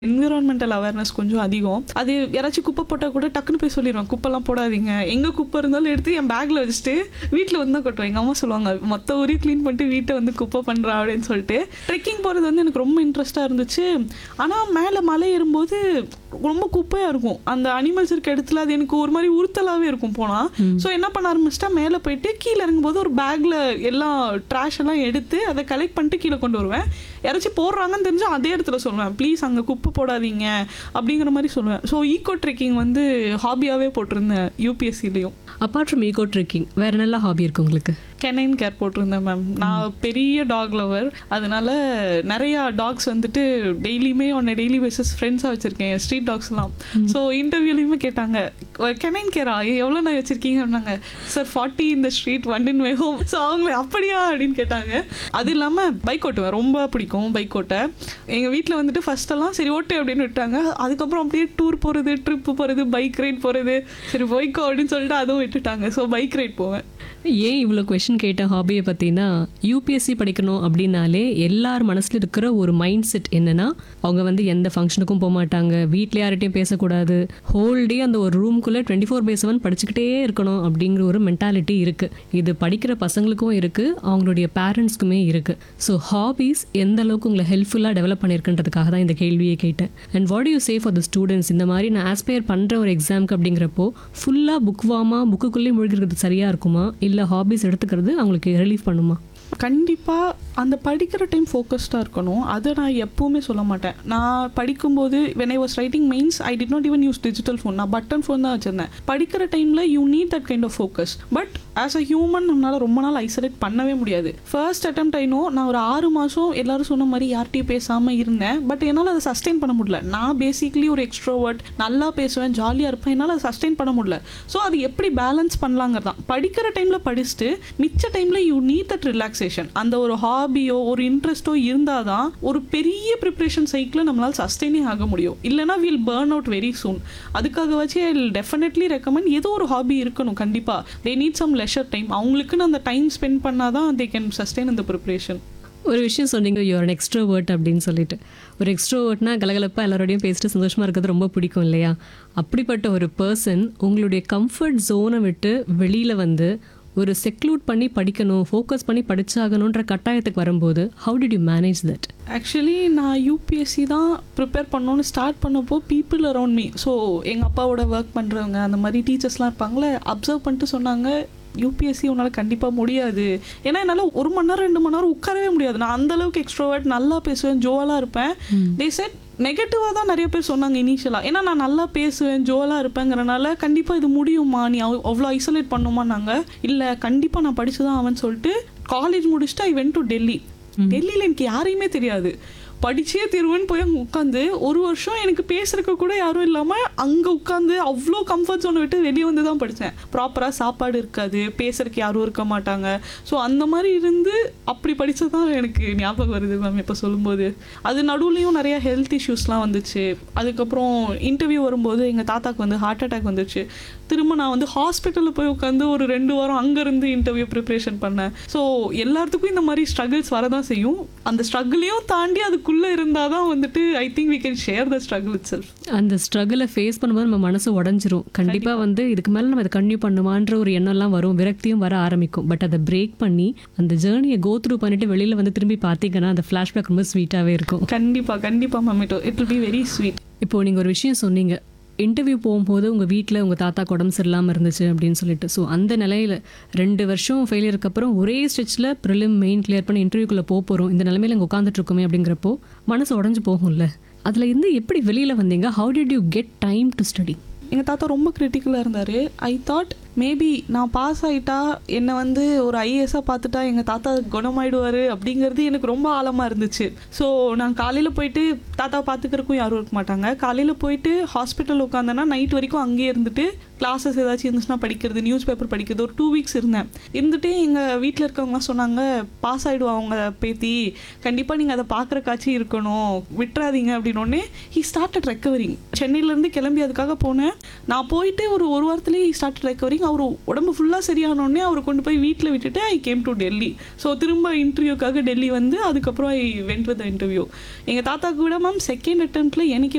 environmental awareness கொஞ்சம் அதிகம் அது யாராச்சும் குப்பை போட்டால் கூட டக்குன்னு போய் சொல்லிடுவேன் குப்பைலாம் போடாதீங்க எங்கே குப்பை இருந்தாலும் எடுத்து என் பேக்கில் வச்சுட்டு வீட்டில் வந்து தான் கொட்டுவேன் எங்கள் அம்மா சொல்லுவாங்க மொத்த ஊரையும் க்ளீன் பண்ணிட்டு வீட்டை வந்து குப்பை பண்ணுறா அப்படின்னு சொல்லிட்டு ட்ரெக்கிங் போகிறது வந்து எனக்கு ரொம்ப இன்ட்ரெஸ்ட்டாக இருந்துச்சு ஆனால் மேலே மலை ஏறும்போது ரொம்ப குப்பையாக இருக்கும் அந்த அனிமல்ஸ் இருக்க இடத்துல அது எனக்கு ஒரு மாதிரி உறுத்தலாகவே இருக்கும் போனால் ஸோ என்ன பண்ண ஆரம்பிச்சிட்டா மேலே போயிட்டு கீழே இறங்கும்போது ஒரு பேக்கில் எல்லாம் ட்ராஷ் எல்லாம் எடுத்து அதை கலெக்ட் பண்ணிட்டு கீழே கொண்டு வருவேன் யாராச்சும் போடுறாங்கன்னு தெரிஞ்சு அதே இடத்துல சொல்லுவேன் ப்ளீஸ் அங்கே குப்பை போடாதீங்க அப்படிங்கிற மாதிரி சொல்லுவேன் ஸோ ஈகோ ட்ரெக்கிங் வந்து ஹாபியாகவே போட்டிருந்தேன் யூபிஎஸ்சிலையும் அப்பார்ட் ஃப்ரம் ஈகோ ட்ரெக்கிங் வேற நல்ல ஹாபி இருக்கு உங்களுக்கு கெனைன் கேர் போட்டிருந்தேன் மேம் நான் பெரிய டாக் லவர் அதனால நிறையா டாக்ஸ் வந்துட்டு டெய்லியுமே ஒன்று டெய்லி பேசிஸ் ஃப்ரெண்ட்ஸாக வச்சுருக்கேன் ஸ்ட்ரீட் டாக்ஸ்லாம் ஸோ இன்டர்வியூலையுமே கேட்டாங்க கெனைன் கேரா எவ்வளோ நான் வச்சுருக்கீங்க அப்படின்னாங்க சார் ஃபார்ட்டி இந்த street one in way home so அவங்க அப்படியா அப்படின்னு கேட்டாங்க அது இல்லாமல் பைக் ஓட்டுவேன் ரொம்ப பிடிக்கும் பைக் ஓட்ட எங்கள் வீட்டில் வந்துட்டு ஃபஸ்ட்டெல்லாம் சரி ஓட்டு அப்படின்னு விட்டாங்க அதுக்கப்புறம் அப்படியே டூர் போகிறது ட்ரிப்பு போகிறது பைக் ரைட் போகிறது சரி போய்க்கோ அப்படின்னு சொல்லிட்டு அதுவும் விட்டுட்டாங்க ஸோ பைக் ரைட் போவேன் ஏன் இவ்வளோ கொஷின் கேட்ட ஹாபியை பார்த்தீங்கன்னா யூபிஎஸ்சி படிக்கணும் அப்படின்னாலே எல்லார் மனசுல இருக்கிற ஒரு மைண்ட் செட் என்னன்னா அவங்க வந்து எந்த ஃபங்க்ஷனுக்கும் போக மாட்டாங்க வீட்டில் யார்கிட்டையும் பேசக்கூடாது ஹோல் டே அந்த ஒரு ரூம்குள்ளே டுவெண்ட்டி ஃபோர் பை செவன் படிச்சுக்கிட்டே இருக்கணும் அப்படிங்கிற ஒரு மென்டாலிட்டி இருக்கு இது படிக்கிற பசங்களுக்கும் இருக்கு அவங்களுடைய பேரண்ட்ஸ்க்குமே இருக்கு ஸோ ஹாபிஸ் எந்த அளவுக்கு உங்களை ஹெல்ப்ஃபுல்லாக டெவலப் பண்ணியிருக்குன்றதுக்காக தான் இந்த கேள்வியை கேட்டேன் and what you say for the students இந்த மாதிரி நான் ஆஸ்பயர் பண்ணுற ஒரு எக்ஸாம்க்கு அப்படிங்கிறப்போ ஃபுல்லாக புக் வாமா புக்குக்குள்ளேயே மூழ்கிறது சரியாக இருக்குமா இல்லை ஹாபிஸ் எடுத்துக்கிறது அவங்களுக்கு ரிலீஃப் பண்ணுமா கண்டிப்பாக அந்த படிக்கிற டைம் ஃபோக்கஸ்டாக இருக்கணும் அதை நான் எப்போவுமே சொல்ல மாட்டேன் நான் படிக்கும்போது when I was writing mains I did not even use digital phone நான் பட்டன் ஃபோன் தான் வச்சுருந்தேன் படிக்கிற டைமில் you need that kind of focus but as a human நம்மளால் ரொம்ப நாள் ஐசோலேட் பண்ணவே முடியாது ஃபர்ஸ்ட் அட்டம் ஐனோ நான் ஒரு ஆறு மாதம் எல்லாரும் சொன்ன மாதிரி யார்கிட்டயும் பேசாமல் இருந்தேன் பட் என்னால் அதை சஸ்டெயின் பண்ண முடியல நான் பேசிக்லி ஒரு எக்ஸ்ட்ரோவர்ட் நல்லா பேசுவேன் ஜாலியாக இருப்பேன் என்னால் அதை சஸ்டெயின் பண்ண முடியல ஸோ அது எப்படி பேலன்ஸ் பண்ணலாங்கிறது தான் படிக்கிற டைமில் படிச்சுட்டு மிச்ச டைமில் யூ நீட் தட் ரிலாக்ஸேஷன் அந்த ஒரு ஹாபியோ ஒரு இன்ட்ரெஸ்ட்டோ இருந்தால் தான் ஒரு பெரிய ப்ரிப்ரேஷன் சைக்கிளை நம்மளால் சஸ்டெயினே ஆக முடியும் இல்லைனா will burn out very soon அதுக்காக வச்சு ஐ டெஃபினெட்லி ரெக்கமெண்ட் ஏதோ ஒரு ஹாபி இருக்கணும் கண்டிப்பாக they need some leisure time அவங்களுக்குன்னு அந்த டைம் ஸ்பெண்ட் பண்ணால் தான் தே கேன் சஸ்டெயின் அந்த ப்ரிப்ரேஷன் ஒரு விஷயம் சொன்னீங்க யூஆர் an extrovert அப்படின்னு சொல்லிட்டு ஒரு எக்ஸ்ட்ரோவர்ட்னா கலகலப்பாக எல்லாரோடையும் பேசிட்டு சந்தோஷமாக இருக்கிறது ரொம்ப பிடிக்கும் இல்லையா அப்படிப்பட்ட ஒரு பர்சன் உங்களுடைய கம்ஃபர்ட் ஜோனை விட்டு வெளியில் வந்து ஒரு செக்லூட் பண்ணி படிக்கணும் ஃபோக்கஸ் பண்ணி படிச்சாகணுன்ற கட்டாயத்துக்கு வரும்போது how did you manage that actually நான் யூபிஎஸ்சி தான் ப்ரிப்பேர் பண்ணணும்னு ஸ்டார்ட் பண்ணப்போ பீப்புள் அரவுண்ட் மீ ஸோ எங்கள் அப்பாவோட ஒர்க் பண்ணுறவங்க அந்த மாதிரி டீச்சர்ஸ்லாம் இருப்பாங்களே அப்சர்வ் பண்ணிட்டு சொன்னாங்க யூபிஎஸ்சி உன்னால் கண்டிப்பாக முடியாது ஏன்னா என்னால் ஒரு மணி நேரம் ரெண்டு மணி நேரம் உட்காரவே முடியாது நான் அந்த அளவுக்கு எக்ஸ்ட்ரோவர்ட் நல்லா பேசுவேன் ஜோலாக இருப்பேன் தே செட் நெகட்டிவாக தான் நிறைய பேர் சொன்னாங்க இனிஷியலாக ஏன்னா நான் நல்லா பேசுவேன் ஜோலாக இருப்பேங்கிறனால கண்டிப்பாக இது முடியுமா நீ அவ் அவ்வளோ ஐசோலேட் பண்ணுமான்னாங்க இல்லை கண்டிப்பாக நான் படிச்சு தான் அவன் சொல்லிட்டு காலேஜ் முடிச்சுட்டு ஐ வென்ட் டு டெல்லி டெல்லியில் எனக்கு யாரையுமே தெரியாது படிச்சே தீருவேன்னு போய் அங்கே உட்காந்து ஒரு வருஷம் எனக்கு பேசுறதுக்கு கூட யாரும் இல்லாமல் அங்கே உட்காந்து அவ்வளோ கம்ஃபர்ட் ஜோனை விட்டு வெளியே வந்து தான் படித்தேன் ப்ராப்பராக சாப்பாடு இருக்காது பேசுறதுக்கு யாரும் இருக்க மாட்டாங்க ஸோ அந்த மாதிரி இருந்து அப்படி படிச்சது தான் எனக்கு ஞாபகம் வருது மேம் இப்போ சொல்லும்போது அது நடுவுலையும் நிறைய ஹெல்த் இஷ்யூஸ்லாம் வந்துச்சு அதுக்கப்புறம் இன்டர்வியூ வரும்போது எங்கள் தாத்தாக்கு வந்து ஹார்ட் அட்டாக் வந்துச்சு திரும்ப நான் வந்து ஹாஸ்பிட்டலில் போய் உட்காந்து ஒரு ரெண்டு வாரம் அங்கேருந்து இன்டர்வியூ ப்ரிப்ரேஷன் பண்ணேன் ஸோ எல்லாத்துக்கும் இந்த மாதிரி ஸ்ட்ரகிள்ஸ் வரதான் செய்யும் அந்த ஸ்ட்ரகிளையும் தாண்டி அதுக்குள்ளே இருந்தால் தான் வந்துட்டு I think we can share the struggle itself அந்த ஸ்ட்ரகிளை ஃபேஸ் பண்ணும்போது நம்ம மனசு உடஞ்சிரும் கண்டிப்பாக வந்து இதுக்கு மேலே நம்ம இதை கன்டினியூ பண்ணுமான்ற ஒரு எண்ணம்லாம் வரும் விரக்தியும் வர ஆரம்பிக்கும் பட் அதை பிரேக் பண்ணி அந்த ஜேர்னியை கோ த்ரூ பண்ணிட்டு வெளியில் வந்து திரும்பி பார்த்தீங்கன்னா அந்த ஃப்ளாஷ்பேக் ரொம்ப ஸ்வீட்டாகவே இருக்கும் கண்டிப்பாக கண்டிப்பாக ma'am it it will be very sweet இப்போ நீங்கள் ஒரு விஷயம் சொன்னீங்க இன்டர்வியூ போகும்போது உங்கள் வீட்டில் உங்கள் தாத்தாக்கு உடம்பு சரியில்லாமல் இருந்துச்சு அப்படின்னு சொல்லிட்டு ஸோ அந்த நிலையில் ரெண்டு வருஷம் ஃபெயிலியருக்கு அப்புறம் ஒரே ஸ்டெச்சில் ப்ரிலிம் மெயின் கிளியர் பண்ணி இன்டர்வியூக்குள்ளே போக போகிறோம் இந்த நிலைமையில இங்கே உட்காந்துட்டு இருக்கோமே அப்படிங்கிறப்போ மனசு உடஞ்சு போகும்ல அதில் இருந்து எப்படி வெளியில் வந்தீங்க how did you get time to study எங்கள் தாத்தா ரொம்ப கிரிட்டிக்கலாக இருந்தார் ஐ தாட் மேபி நான் பாஸ் ஆகிட்டா என்னை வந்து ஒரு ஐஏஎஸ்ஸாக பார்த்துட்டா எங்கள் தாத்தா குணமாயிடுவார் அப்படிங்கிறது எனக்கு ரொம்ப ஆழமாக இருந்துச்சு ஸோ நான் காலையில் போயிட்டு தாத்தா பார்த்துக்கிறக்கும் யாரும் இருக்க மாட்டாங்க காலையில் போயிட்டு ஹாஸ்பிட்டல் உட்காந்தேன்னா நைட் வரைக்கும் அங்கேயே இருந்துட்டு கிளாஸஸ் ஏதாச்சும் இருந்துச்சுன்னா படிக்கிறது நியூஸ் பேப்பர் படிக்கிறது ஒரு டூ வீக்ஸ் இருந்தேன் இருந்துட்டு எங்கள் வீட்டில் இருக்கவங்கலாம் சொன்னாங்க பாஸ் ஆகிடுவா அவங்க பேத்தி கண்டிப்பாக நீங்கள் அதை பார்க்குறக்காச்சும் இருக்கணும் விட்டுறாதீங்க அப்படின்னோடனே ஹி ஸ்டார்டட் ரெக்கவரிங் சென்னையிலேருந்து கிளம்பி அதுக்காக போனேன் நான் போயிட்டு ஒரு ஒரு வாரத்துலேயே ஹி ஸ்டார்டட் ரெக்கவரிங் அவர் உடம்பு ஃபுல்லாக சரியானோடனே அவரை கொண்டு போய் வீட்டில் விட்டுட்டு I came to Delhi so திரும்ப இன்டர்வியூக்காக டெல்லி வந்து அதுக்கப்புறம் ஐ வென்ட் வித் இன்டர்வியூ எங்கள் தாத்தாக்கு விட மேம் செகண்ட் அட்டம்ப்டில் எனக்கு